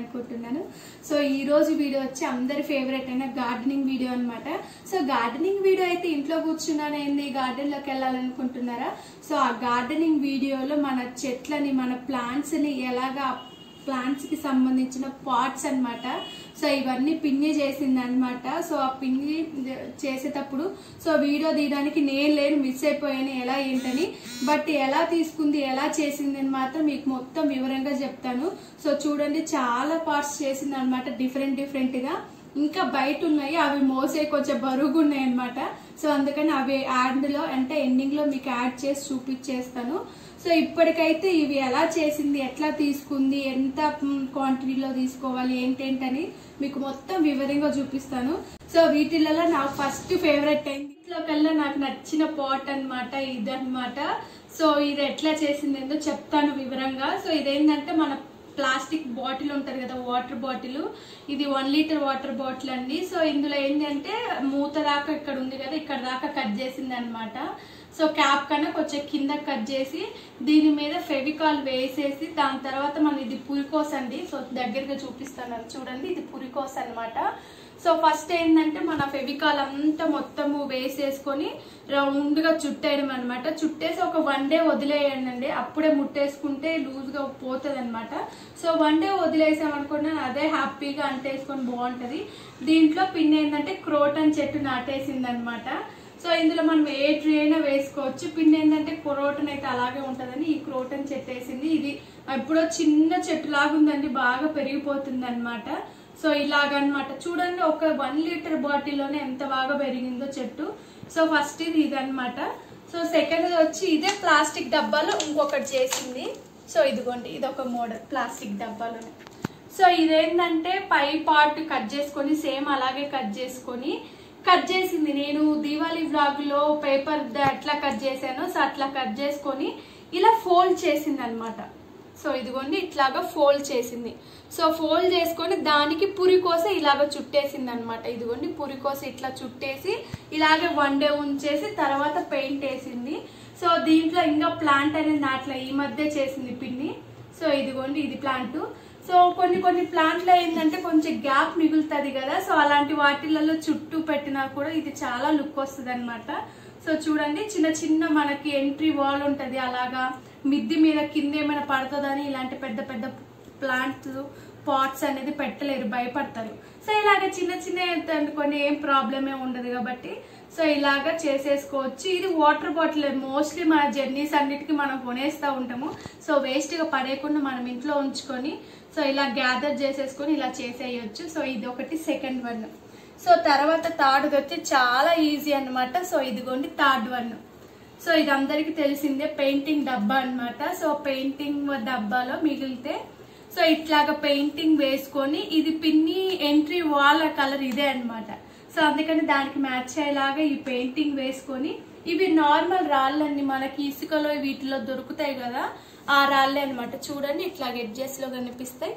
అనుకుంటున్నాను సో ఈ రోజు వీడియో వచ్చి అందరి ఫేవరెట్ అయిన గార్డెనింగ్ వీడియో అన్నమాట సో గార్డెనింగ్ వీడియో అయితే ఇంట్లో కూర్చున్నాను ఏంది గార్డెన్ లోకి వెళ్ళాలనుకుంటున్నారా సో ఆ గార్డెనింగ్ వీడియోలో మన చెట్లని మన ప్లాంట్స్ ని ఎలాగా ప్లాంట్స్ కి సంబంధించిన పార్ట్స్ అన్నమాట సో ఇవన్నీ పిన్ని చేసింది అనమాట సో ఆ పిన్ని చేసేటప్పుడు సో వీడియో తీయడానికి నేను లేను మిస్ అయిపోయాను ఎలా ఏంటని బట్ ఎలా తీసుకుంది ఎలా చేసింది అని మాత్రం మీకు మొత్తం వివరంగా చెప్తాను సో చూడండి చాలా పార్ట్స్ చేసింది అనమాట డిఫరెంట్ డిఫరెంట్ గా ఇంకా బయట ఉన్నాయి అవి మోసే కొంచెం బరువుగా ఉన్నాయి అనమాట సో అందుకని అవి యాడ్ లో అంటే ఎండింగ్ లో మీకు యాడ్ చేసి చూపించేస్తాను సో ఇప్పటికైతే ఇవి ఎలా చేసింది ఎట్లా తీసుకుంది ఎంత క్వాంటిటీలో తీసుకోవాలి ఏంటేంటని మీకు మొత్తం వివరంగా చూపిస్తాను సో వీటిలలో నాకు ఫస్ట్ ఫేవరెట్ అయింది ఇంట్లో కల్లా నాకు నచ్చిన పాట్ అన్నమాట ఇదన్నమాట సో ఇది ఎట్లా చేసింది ఏందో చెప్తాను వివరంగా సో ఇదేంటంటే మన ప్లాస్టిక్ బాటిల్ ఉంటది కదా వాటర్ బాటిల్ ఇది వన్ లీటర్ వాటర్ బాటిల్ అండి సో ఇందులో ఏంటంటే మూత దాకా ఇక్కడ ఉంది కదా ఇక్కడ దాకా కట్ చేసింది అనమాట సో క్యాప్ కన్నా కొంచెం కింద కట్ చేసి దీని మీద ఫెవికాల్ వేసేసి దాని తర్వాత మనం ఇది పురికోస్ అండి సో దగ్గరగా చూపిస్తాను అది చూడండి ఇది పురికోస్ అన్నమాట సో ఫస్ట్ ఏంటంటే మన ఫెవికాల్ అంతా మొత్తము వేసేసుకొని రౌండ్ గా చుట్టేయడం అనమాట చుట్టేసి ఒక వన్ డే వదిలేయండి అప్పుడే ముట్టేసుకుంటే లూజ్ గా పోతుంది అనమాట సో వన్ డే వదిలేసాం అనుకున్నా అదే హ్యాపీగా అంటేసుకొని బాగుంటది దీంట్లో పిన్ ఏంటంటే క్రోటన్ చెట్టు నాటేసింది అనమాట సో ఇందులో మనం ఏ ట్రీ అయినా వేసుకోవచ్చు పిన్ ఏంటంటే క్రోటన్ అయితే అలాగే ఉంటదని ఈ క్రోటన్ చెట్టు వేసింది ఇది ఎప్పుడో చిన్న చెట్టు లాగా ఉందండి బాగా పెరిగిపోతుంది అనమాట సో ఇలాగనమాట చూడండి ఒక వన్ లీటర్ బాటిల్లోనే ఎంత బాగా పెరిగిందో చెట్టు సో ఫస్ట్ ఇది ఇదనమాట సో సెకండ్ వచ్చి ఇదే ప్లాస్టిక్ డబ్బాలో ఇంకొకటి చేసింది సో ఇదిగోండి ఇది ఒక మోడల్ ప్లాస్టిక్ డబ్బాలోనే సో ఇదేంటంటే పై పార్ట్ కట్ చేసుకొని సేమ్ అలాగే కట్ చేసుకొని కట్ చేసింది నేను దీవాలి బ్లాగ్ లో పేపర్ ఎట్లా కట్ చేశానో సో అట్లా కట్ చేసుకొని ఇలా ఫోల్డ్ చేసింది అనమాట సో ఇదిగోండి ఇట్లాగా ఫోల్డ్ చేసింది సో ఫోల్డ్ చేసుకొని దానికి పురికోస ఇలాగ చుట్టేసింది అనమాట ఇదిగోండి పురికోస ఇట్లా చుట్టేసి ఇలాగే వన్ డే ఉంచేసి తర్వాత పెయింట్ వేసింది సో దీంట్లో ఇంకా ప్లాంట్ అనేది నాట్ల ఈ మధ్య చేసింది పిన్ని సో ఇదిగోండి ఇది ప్లాంట్ సో కొన్ని కొన్ని ప్లాంట్లో ఏంటంటే కొంచెం గ్యాప్ మిగులుతుంది కదా సో అలాంటి వాటిలలో చుట్టూ పెట్టినా కూడా ఇది చాలా లుక్ వస్తుంది అనమాట సో చూడండి చిన్న చిన్న మనకి ఎంట్రీ వాల్ ఉంటది అలాగా మిద్ది మీద కింద ఏమైనా పడుతుందని ఇలాంటి పెద్ద పెద్ద ప్లాంట్స్ పాట్స్ అనేది పెట్టలేరు భయపడతారు సో ఇలాగ చిన్న చిన్న కొన్ని ఏం ప్రాబ్లమే ఉండదు కాబట్టి సో ఇలాగా చేసేసుకోవచ్చు ఇది వాటర్ బాటిల్ మోస్ట్లీ మన జర్నీస్ అన్నిటికీ మనం కొనేస్తూ ఉంటాము సో వేస్ట్గా పడేయకుండా మనం ఇంట్లో ఉంచుకొని సో ఇలా గ్యాదర్ చేసేసుకొని ఇలా చేసేయచ్చు సో ఇది ఒకటి సెకండ్ వన్ సో తర్వాత థర్డ్ వచ్చి చాలా ఈజీ అన్నమాట సో ఇదిగోండి థర్డ్ వన్ సో ఇది అందరికి తెలిసిందే పెయింటింగ్ డబ్బా అన్నమాట సో పెయింటింగ్ డబ్బాలో మిగిలితే సో ఇట్లాగా పెయింటింగ్ వేసుకొని ఇది పిన్ని ఎంట్రీ వాల్ కలర్ ఇదే అన్నమాట సో అందుకని దానికి మ్యాచ్ అయ్యేలాగా ఈ పెయింటింగ్ వేసుకొని ఇవి నార్మల్ రాళ్ళన్ని మనకి ఇసుకలో వీటిలో దొరుకుతాయి కదా ఆ రాళ్ళే అనమాట చూడండి ఇట్లా ఎడ్జెస్ లో కనిపిస్తాయి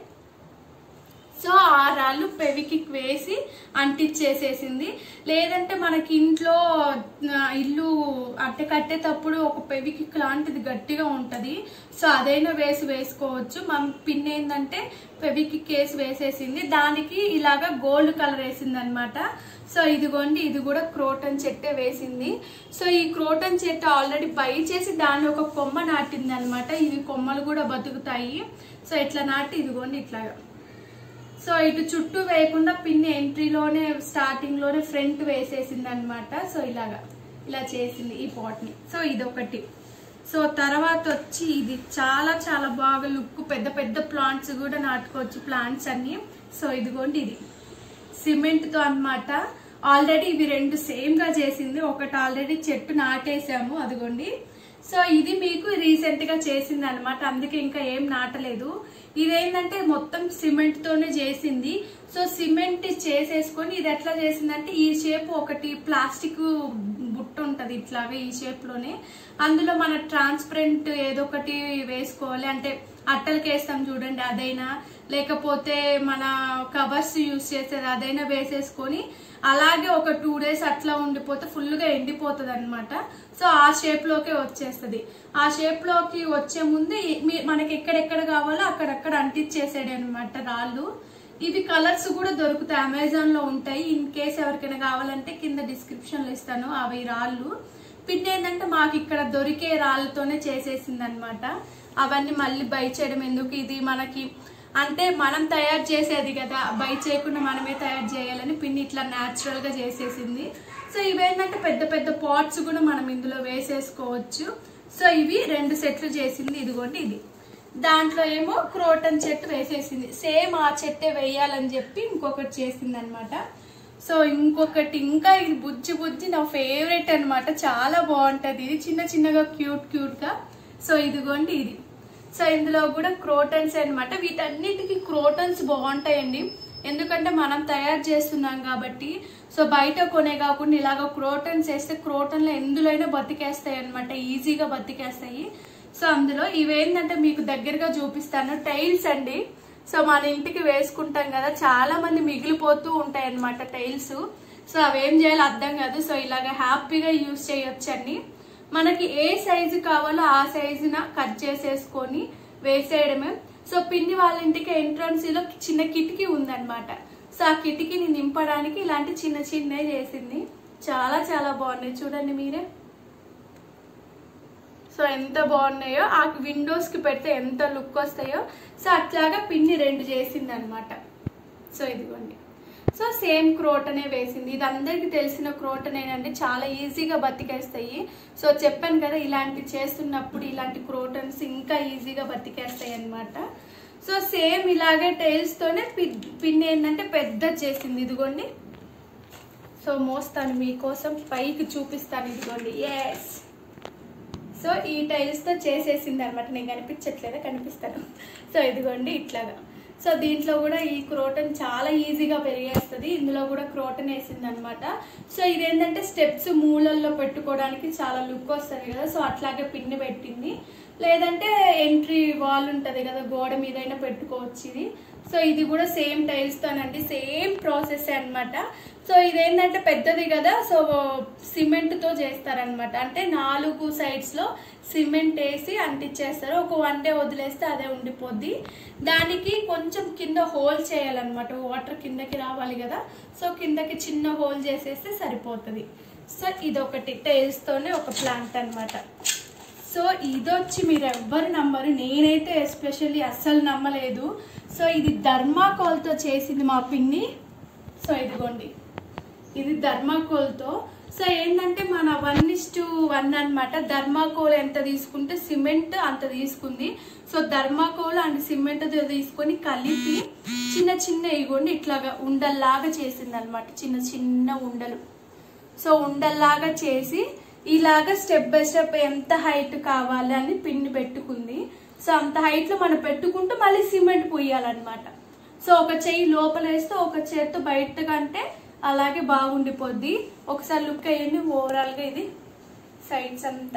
సో ఆ రాళ్ళు పెవికి వేసి అంటించేసేసింది లేదంటే మనకి ఇంట్లో ఆ, ఇల్లు అట్టె కట్టేటప్పుడు ఒక పెవికి లాంటిది గట్టిగా ఉంటది సో అదైనా వేసి వేసుకోవచ్చు మన పిన్ ఏంటంటే పెవికి కేసు వేసేసింది దానికి ఇలాగా గోల్డ్ కలర్ వేసింది అనమాట సో ఇదిగోండి ఇది కూడా క్రోటన్ చెట్టే వేసింది సో ఈ క్రోటన్ చెట్టు ఆల్రెడీ బై చేసి దాన్ని ఒక కొమ్మ నాటింది అనమాట ఇవి కొమ్మలు కూడా బతుకుతాయి సో ఇట్లా నాటి ఇదిగోండి ఇట్లాగా సో ఇటు చుట్టూ వేయకుండా పిన్ని ఎంట్రీలోనే స్టార్టింగ్ లోనే ఫ్రంట్ వేసేసింది అనమాట సో ఇలాగా ఇలా చేసింది ఈ పాట్ ని సో ఇది ఒకటి సో తర్వాత వచ్చి ఇది చాలా చాలా బాగా లుక్ పెద్ద పెద్ద ప్లాంట్స్ కూడా నాటుకోవచ్చు ప్లాంట్స్ అన్ని సో ఇదిగోండి ఇది సిమెంట్ తో అన్నమాట ఆల్రెడీ ఇవి రెండు సేమ్ గా చేసింది ఒకటి ఆల్రెడీ చెట్టు నాటేసాము అదిగోండి సో ఇది మీకు రీసెంట్ గా చేసింది అనమాట అందుకే ఇంకా ఏం నాటలేదు ఇదేంటంటే మొత్తం సిమెంట్ తోనే చేసింది సో సిమెంట్ చేసేసుకొని ఇది ఎట్లా చేసిందంటే ఈ షేప్ ఒకటి ప్లాస్టిక్ బుట్ట ఉంటది ఇట్లాగే ఈ షేప్ లోనే అందులో మన ట్రాన్స్పరెంట్ ఏదో ఒకటి వేసుకోవాలి అంటే అట్టలకి వేస్తాం చూడండి అదైనా లేకపోతే మన కవర్స్ యూస్ చేసేది అదైనా వేసేసుకొని అలాగే ఒక టూ డేస్ అట్లా ఉండిపోతే ఫుల్గా ఎండిపోతుంది అనమాట సో ఆ షేప్ లోకే వచ్చేస్తుంది ఆ షేప్ లోకి వచ్చే ముందు ఈ- మీ- మనకి ఎక్కడెక్కడ కావాలో అక్కడక్కడ అంటించేసాడు అనమాట రాళ్ళు ఇవి కలర్స్ కూడా దొరుకుతాయి అమెజాన్ లో ఉంటాయి ఇన్ కేస్ ఎవరికైనా కావాలంటే కింద డిస్క్రిప్షన్ లో ఇస్తాను అవి రాళ్ళు పిన్ ఏంటంటే మాకు ఇక్కడ దొరికే రాళ్ళతోనే చేసేసింది అనమాట అవన్నీ మళ్ళీ బై చేయడం ఎందుకు ఇది మనకి అంటే మనం తయారు చేసేది కదా బై చేయకుండా మనమే తయారు చేయాలని పిన్ని ఇట్లా న్యాచురల్ గా చేసేసింది సో ఇవేంటంటే పెద్ద పెద్ద పాట్స్ కూడా మనం ఇందులో వేసేసుకోవచ్చు సో ఇవి రెండు సెట్లు చేసింది ఇదిగోండి ఇది దాంట్లో ఏమో క్రోటన్ చెట్టు వేసేసింది సేమ్ ఆ చెట్టే వేయాలని చెప్పి ఇంకొకటి చేసింది అనమాట సో ఇంకొకటి ఇంకా ఇది బుజ్జి బుజ్జి నా ఫేవరెట్ అన్నమాట చాలా బాగుంటది ఇది చిన్న చిన్నగా క్యూట్ క్యూట్ గా సో ఇదిగోండి ఇది సో ఇందులో కూడా క్రోటన్స్ అన్నమాట వీటన్నిటికీ క్రోటన్స్ బాగుంటాయండి ఎందుకంటే మనం తయారు చేస్తున్నాం కాబట్టి సో బయట కొనే కాకుండా ఇలాగ క్రోటన్స్ వేస్తే క్రోటన్లో ఎందులోనైనా బతికేస్తాయి అనమాట ఈజీగా బతికేస్తాయి సో అందులో ఇవేంటంటే మీకు దగ్గరగా చూపిస్తాను టైల్స్ అండి సో మన ఇంటికి వేసుకుంటాం కదా చాలా మంది మిగిలిపోతూ ఉంటాయి అనమాట టైల్స్ సో అవేం చేయాలో అర్థం కాదు సో ఇలాగ హ్యాపీగా యూజ్ చేయొచ్చండి మనకి ఏ సైజు కావాలో ఆ సైజున కట్ చేసేసుకొని వేసేయడమే సో పిన్ని వాళ్ళ ఇంటికి ఎంట్రన్స్ లో చిన్న కిటికీ ఉందన్నమాట సో ఆ కిటికీని నింపడానికి ఇలాంటి చిన్న చిన్నవి చేసింది చాలా చాలా బాగున్నాయి చూడండి మీరే సో ఎంత బాగున్నాయో ఆ విండోస్ కి పెడితే ఎంత లుక్ వస్తాయో సో అట్లాగా పిన్ని రెండు చేసింది అనమాట సో ఇదిగోండి సో సేమ్ క్రోటనే వేసింది ఇది అందరికి తెలిసిన క్రోటనేనండి చాలా ఈజీగా బతికేస్తాయి సో చెప్పాను కదా ఇలాంటి చేస్తున్నప్పుడు ఇలాంటి క్రోటన్స్ ఇంకా ఈజీగా బతికేస్తాయి అన్నమాట సో సేమ్ ఇలాగే టైల్స్ తోనే పి- పిన్ ఏంటంటే పెద్ద చేసింది ఇదిగోండి సో మోస్తాను మీకోసం పైకి చూపిస్తాను ఇదిగోండి ఎస్ సో ఈ టైల్స్ తో చేసేసింది అనమాట నేను కనిపించట్లేదా కనిపిస్తాను సో ఇదిగోండి ఇట్లాగా సో దీంట్లో కూడా ఈ క్రోటన్ చాలా ఈజీగా పెరిగేస్తుంది ఇందులో కూడా క్రోటన్ వేసింది అనమాట సో ఇదేంటంటే స్టెప్స్ మూలల్లో పెట్టుకోవడానికి చాలా లుక్ వస్తుంది కదా సో అట్లాగే పిన్ని పెట్టింది లేదంటే ఎంట్రీ వాల్ ఉంటది కదా గోడ మీదైనా పెట్టుకోవచ్చు ఇది సో ఇది కూడా సేమ్ టైల్స్ తోనండి సేమ్ ప్రాసెస్ అన్నమాట సో ఇదేంటంటే పెద్దది కదా సో సిమెంట్ తో చేస్తారనమాట అంటే నాలుగు సైడ్స్ లో సిమెంట్ వేసి అంటించేస్తారు ఒక వన్ డే వదిలేస్తే అదే ఉండిపోద్ది దానికి కొంచెం కింద హోల్ చేయాలన్నమాట వాటర్ కిందకి రావాలి కదా సో కిందకి చిన్న హోల్ చేసేస్తే సరిపోతుంది సో ఇదొకటి టైల్స్ తోనే ఒక ప్లాంట్ అన్నమాట సో ఇదొచ్చి మీరు ఎవ్వరు నమ్మరు నేనైతే ఎస్పెషల్లీ అస్సలు నమ్మలేదు సో ఇది ధర్మాకోల్తో చేసింది మా పిన్ని సో ఇదిగోండి ఇది ధర్మాకోల్తో సో ఏంటంటే మన వన్ ఇస్ టు వన్ అనమాట ధర్మాకోల్ ఎంత తీసుకుంటే సిమెంట్ అంత తీసుకుంది సో ధర్మాకోల్ అండ్ సిమెంట్ తీసుకొని కలిపి చిన్న చిన్న ఇగోండి ఇట్లాగా ఉండల్లాగా చేసింది అనమాట చిన్న చిన్న ఉండలు సో ఉండల్లాగా చేసి ఇలాగా స్టెప్ బై స్టెప్ ఎంత హైట్ కావాలి అని పిన్ని పెట్టుకుంది సో అంత హైట్ లో మనం పెట్టుకుంటూ మళ్ళీ సిమెంట్ పూయాలన్నమాట సో ఒక చెయ్యి లోపల వేస్తే ఒక చేత్తో బయట కంటే అలాగే బాగుండిపోద్ది ఒకసారి లుక్ అయ్యండి ఓవరాల్ గా ఇది సైడ్స్ అంతా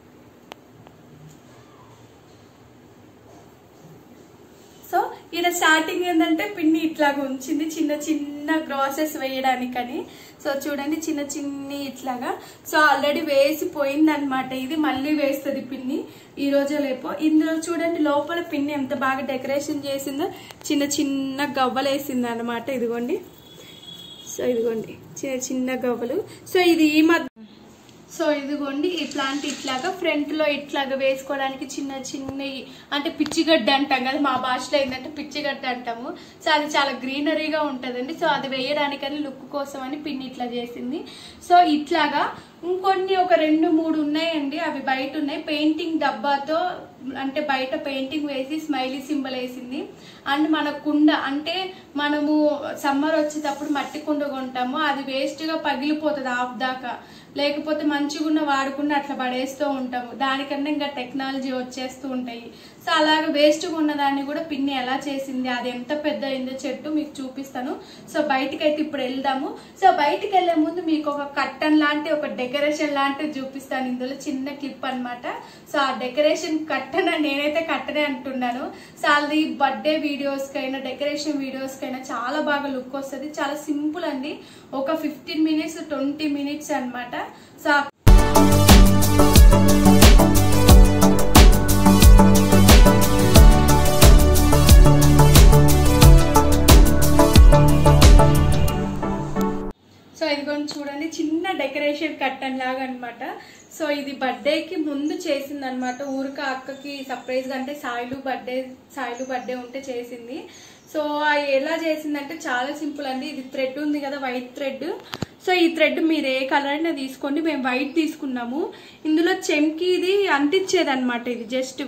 సో ఈడ స్టార్టింగ్ ఏంటంటే పిన్ని ఇట్లాగ ఉంచింది చిన్న చిన్న గ్రాసెస్ వేయడానికని సో చూడండి చిన్న చిన్ని ఇట్లాగా సో ఆల్రెడీ వేసిపోయింది అనమాట ఇది మళ్ళీ వేస్తుంది పిన్ని ఈ రోజు లేపో ఇందులో చూడండి లోపల పిన్ని ఎంత బాగా డెకరేషన్ చేసిందో చిన్న చిన్న గవ్వలు వేసింది అనమాట ఇదిగోండి సో ఇదిగోండి చిన్న చిన్న గవ్వలు సో ఇది ఈ మధ్య సో ఇదిగోండి ఈ ప్లాంట్ ఇట్లాగా ఫ్రంట్ లో ఇట్లాగా వేసుకోవడానికి చిన్న చిన్నవి అంటే పిచ్చిగడ్డ అంటాం కదా మా భాషలో ఏంటంటే పిచ్చిగడ్డ అంటాము సో అది చాలా గ్రీనరీగా ఉంటదండి సో అది వేయడానికని లుక్ కోసం అని పిన్ని ఇట్లా చేసింది సో ఇట్లాగా ఇంకొన్ని ఒక రెండు మూడు ఉన్నాయండి అవి బయట ఉన్నాయి పెయింటింగ్ డబ్బాతో అంటే బయట పెయింటింగ్ వేసి స్మైలీ సింబల్ వేసింది అండ్ మన కుండ అంటే మనము సమ్మర్ వచ్చేటప్పుడు మట్టి కుండ కొంటాము అది వేస్ట్ గా పగిలిపోతుంది ఆఫ్ దాకా లేకపోతే మంచిగా ఉన్న వాడకుండా అట్లా పడేస్తూ ఉంటాము దానికన్నా ఇంకా టెక్నాలజీ వచ్చేస్తూ ఉంటాయి సో అలాగే వేస్ట్గా ఉన్న దాన్ని కూడా పిన్ని ఎలా చేసింది అది ఎంత పెద్ద అయిందో చెట్టు మీకు చూపిస్తాను సో బయటికి అయితే ఇప్పుడు వెళ్దాము సో బయటికి వెళ్లే ముందు మీకు ఒక కట్టన్ లాంటి ఒక డెకరేషన్ లాంటివి చూపిస్తాను ఇందులో చిన్న క్లిప్ అన్నమాట సో ఆ డెకరేషన్ కట్టన నేనైతే కట్టనే అంటున్నాను సో అది బర్త్డే వీడియోస్ కైనా డెకరేషన్ వీడియోస్ కైనా చాలా బాగా లుక్ వస్తుంది చాలా సింపుల్ అండి ఒక ఫిఫ్టీన్ మినిట్స్ ట్వంటీ మినిట్స్ అన్నమాట సో ఆ సో ఇదిగోండి చూడండి చిన్న డెకరేషన్ కట్టన్ లాగా అనమాట సో ఇది బర్త్డేకి ముందు చేసింది అనమాట ఊరిక అక్కకి సర్ప్రైజ్ అంటే సాయిలు బర్త్డే సాయిలు బర్త్డే ఉంటే చేసింది సో అది ఎలా చేసిందంటే చాలా సింపుల్ అండి ఇది థ్రెడ్ ఉంది కదా వైట్ థ్రెడ్ సో ఈ థ్రెడ్ మీరు ఏ కలర్ అయినా తీసుకోండి మేము వైట్ తీసుకున్నాము ఇందులో చెంకి ఇది అంటించేది అనమాట ఇది జస్ట్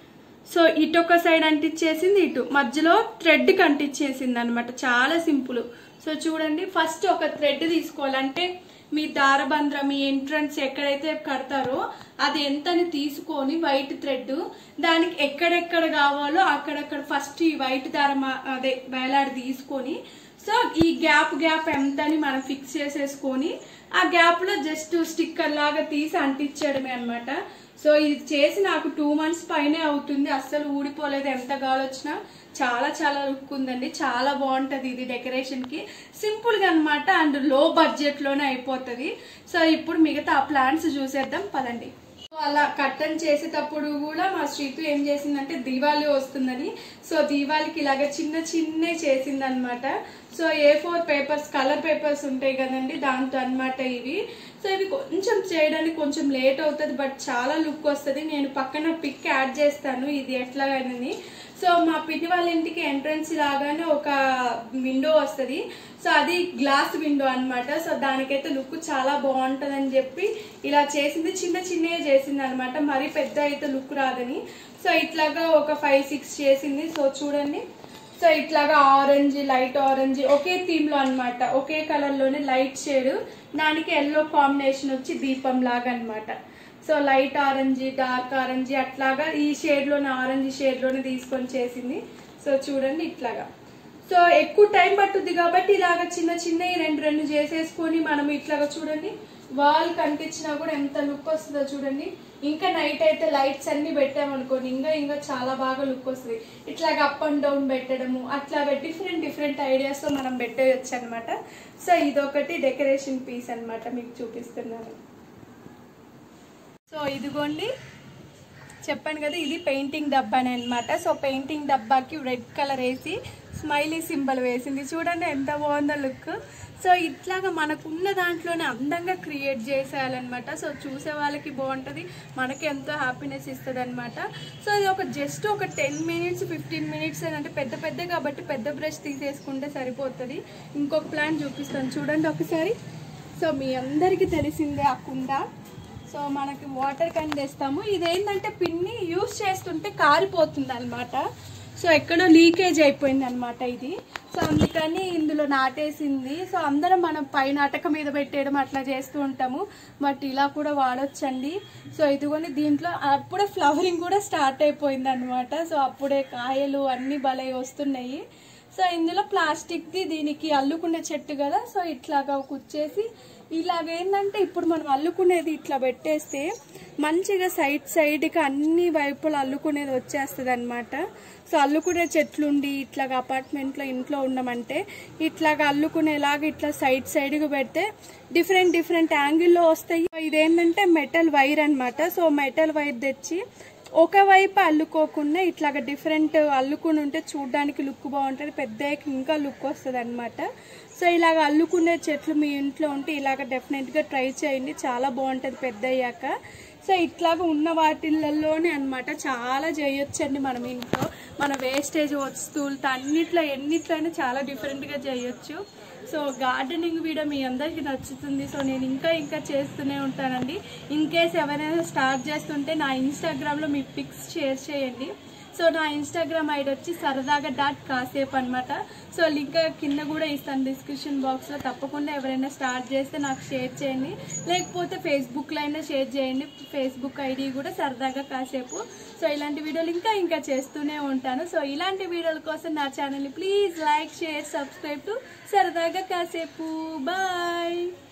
సో ఇటు ఒక సైడ్ అంటించేసింది ఇటు మధ్యలో థ్రెడ్ అంటించేసింది అనమాట చాలా సింపుల్ సో చూడండి ఫస్ట్ ఒక థ్రెడ్ తీసుకోవాలంటే మీ దారబంద్ర మీ ఎంట్రన్స్ ఎక్కడైతే కడతారో అది ఎంతని తీసుకొని వైట్ థ్రెడ్ దానికి ఎక్కడెక్కడ కావాలో అక్కడక్కడ ఫస్ట్ ఈ వైట్ దారం అదే వేలాడి తీసుకొని సో ఈ గ్యాప్ గ్యాప్ ఎంతని మనం ఫిక్స్ చేసేసుకొని ఆ గ్యాప్ లో జస్ట్ స్టిక్కర్ లాగా తీసి అంటించడమే అన్నమాట సో ఇది చేసి నాకు టూ మంత్స్ పైనే అవుతుంది అస్సలు ఊడిపోలేదు ఎంత గాలొచ్చినా చాలా చాలా లుక్ ఉందండి చాలా బాగుంటది ఇది డెకరేషన్ కి సింపుల్ గా అనమాట అండ్ లో బడ్జెట్ లోనే అయిపోతుంది సో ఇప్పుడు మిగతా ఆ ప్లాన్స్ చూసేద్దాం పదండి సో అలా కట్టన్ చేసేటప్పుడు కూడా మా శ్రీతు ఏం చేసిందంటే దీవాలి వస్తుందని సో దీవాలికి ఇలాగ చిన్న చిన్న చేసింది అనమాట so A four papers colour papers ఉంటాయి కదండి దాంతో అన్నమాట ఇవి సో ఇవి కొంచెం చేయడానికి కొంచెం లేట్ అవుతుంది బట్ చాలా లుక్ వస్తుంది నేను పక్కన పిక్ యాడ్ చేస్తాను ఇది ఎట్లాగైనది సో మా పిన్ని వాళ్ళ ఇంటికి ఎంట్రన్స్ లాగానే ఒక విండో వస్తుంది సో అది గ్లాస్ విండో అన్నమాట సో దానికైతే లుక్ చాలా బాగుంటది అని చెప్పి ఇలా చేసింది చిన్న చిన్నగా చేసింది అనమాట మరీ పెద్ద అయితే లుక్ రాదని సో ఇట్లాగా ఒక ఫైవ్ సిక్స్ చేసింది సో చూడండి సో ఇట్లాగా ఆరెంజ్ లైట్ ఆరెంజ్ ఒకే థీమ్ లో అనమాట ఒకే కలర్ లోనే లైట్ షేడ్ దానికి ఎల్లో కాంబినేషన్ వచ్చి దీపం లాగా అన్నమాట so light orange dark orange అట్లాగా ఈ షేడ్ లోనే ఆరెంజ్ షేడ్ లోనే తీసుకొని చేసింది సో చూడండి ఇట్లాగా సో ఎక్కువ టైం పట్టుద్ది కాబట్టి ఇలాగ చిన్న చిన్నవి రెండు రెండు చేసేసుకొని మనం ఇట్లాగా చూడండి వాల్ కనిపించినా కూడా ఎంత లుక్ వస్తుందో చూడండి ఇంకా నైట్ అయితే లైట్స్ అన్ని పెట్టామనుకోండి ఇంకా ఇంకా చాలా బాగా లుక్ వస్తుంది ఇట్లాగ అప్ అండ్ డౌన్ పెట్టడము అట్లాగా డిఫరెంట్ డిఫరెంట్ ఐడియాస్ తో మనం పెట్టేయచ్చు అనమాట సో ఇదొకటి డెకరేషన్ పీస్ అన్నమాట మీకు చూపిస్తున్నాను సో ఇదిగోండి చెప్పాను కదా ఇది పెయింటింగ్ డబ్బానే అనమాట సో పెయింటింగ్ డబ్బాకి రెడ్ కలర్ వేసి స్మైలీ సింబల్ వేసింది చూడండి ఎంత బాగుందో లుక్ సో ఇట్లాగా మనకున్న దాంట్లోనే అందంగా క్రియేట్ చేసేయాలన్నమాట సో చూసే వాళ్ళకి బాగుంటుంది మనకి ఎంతో హ్యాపీనెస్ ఇస్తుంది అనమాట సో ఇది ఒక జస్ట్ ఒక టెన్ మినిట్స్ ఫిఫ్టీన్ మినిట్స్ అంటే పెద్ద పెద్ద కాబట్టి పెద్ద బ్రష్ తీసేసుకుంటే సరిపోతుంది ఇంకొక ప్లాన్ చూపిస్తాను చూడండి ఒకసారి సో మీ అందరికీ తెలిసిందే ఆ కుండ సో మనకి వాటర్ క్యాన్ తెస్తాము ఇదేంటంటే పిన్ని యూస్ చేస్తుంటే కారిపోతుంది అనమాట సో ఎక్కడో లీకేజ్ అయిపోయింది అనమాట ఇది సో అందుకని ఇందులో నాటేసింది సో అందరం మనం పైన అటక మీద పెట్టేయడం అట్లా చేస్తూ ఉంటాము బట్ ఇలా కూడా వాడొచ్చండి సో ఇదిగోని దీంట్లో అప్పుడే ఫ్లవరింగ్ కూడా స్టార్ట్ అయిపోయింది అనమాట సో అప్పుడే కాయలు అన్ని భలే వస్తున్నాయి సో ఇందులో ప్లాస్టిక్ది దీనికి అల్లుకునే చెట్టు కదా సో ఇట్లాగా కుచ్చేసి ఇలాగ ఏంటంటే ఇప్పుడు మనం అల్లుకునేది ఇట్లా పెట్టేస్తే మంచిగా సైడ్ సైడ్కి అన్ని వైపులు అల్లుకునేది వచ్చేస్తుంది అనమాట సో అల్లుకునే చెట్లుండి ఇట్లాగా అపార్ట్మెంట్లో ఇంట్లో ఉండమంటే ఇట్లాగా అల్లుకునేలాగా ఇట్లా సైడ్ సైడ్గా పెడితే డిఫరెంట్ డిఫరెంట్ యాంగిల్లో వస్తాయి ఇదేంటంటే మెటల్ వైర్ అన్నమాట సో మెటల్ వైర్ తెచ్చి ఒకవైపు అల్లుకోకుండా ఇట్లాగ డిఫరెంట్ అల్లుకుని ఉంటే చూడడానికి లుక్ బాగుంటుంది పెద్దయ్యాక ఇంకా లుక్ వస్తుంది అనమాట సో ఇలాగ అల్లుకునే చెట్లు మీ ఇంట్లో ఉంటే ఇలాగ డెఫినెట్గా ట్రై చేయండి చాలా బాగుంటుంది పెద్ద అయ్యాక సో ఇట్లాగ ఉన్న వాటిలలోనే అన్నమాట చాలా చేయొచ్చండి మనం ఇంట్లో మన వేస్టేజ్ వస్తువులతో అన్నిట్లో ఎన్నిట్లో అయినా చాలా డిఫరెంట్గా చేయొచ్చు సో గార్డెనింగ్ వీడియో మీ అందరికీ నచ్చుతుంది సో నేను ఇంకా ఇంకా చేస్తూనే ఉంటానండి ఇన్ కేస్ ఎవరైనా స్టార్ట్ చేస్తుంటే నా ఇన్స్టాగ్రామ్లో మీ పిక్స్ షేర్ చేయండి సో నా ఇన్స్టాగ్రామ్ ఐడి వచ్చి సరదాగా డాట్ కాసేపు అనమాట సో లింక్ కింద కూడా ఇస్తాను డిస్క్రిప్షన్ బాక్స్లో తప్పకుండా ఎవరైనా స్టార్ట్ చేస్తే నాకు షేర్ చేయండి లేకపోతే ఫేస్బుక్లో అయినా షేర్ చేయండి ఫేస్బుక్ ఐడి కూడా సరదాగా కాసేపు సో ఇలాంటి వీడియోలు ఇంకా ఇంకా చేస్తూనే ఉంటాను సో ఇలాంటి వీడియోల కోసం నా ఛానల్ని please like share subscribe to Saradaga Kasepu bye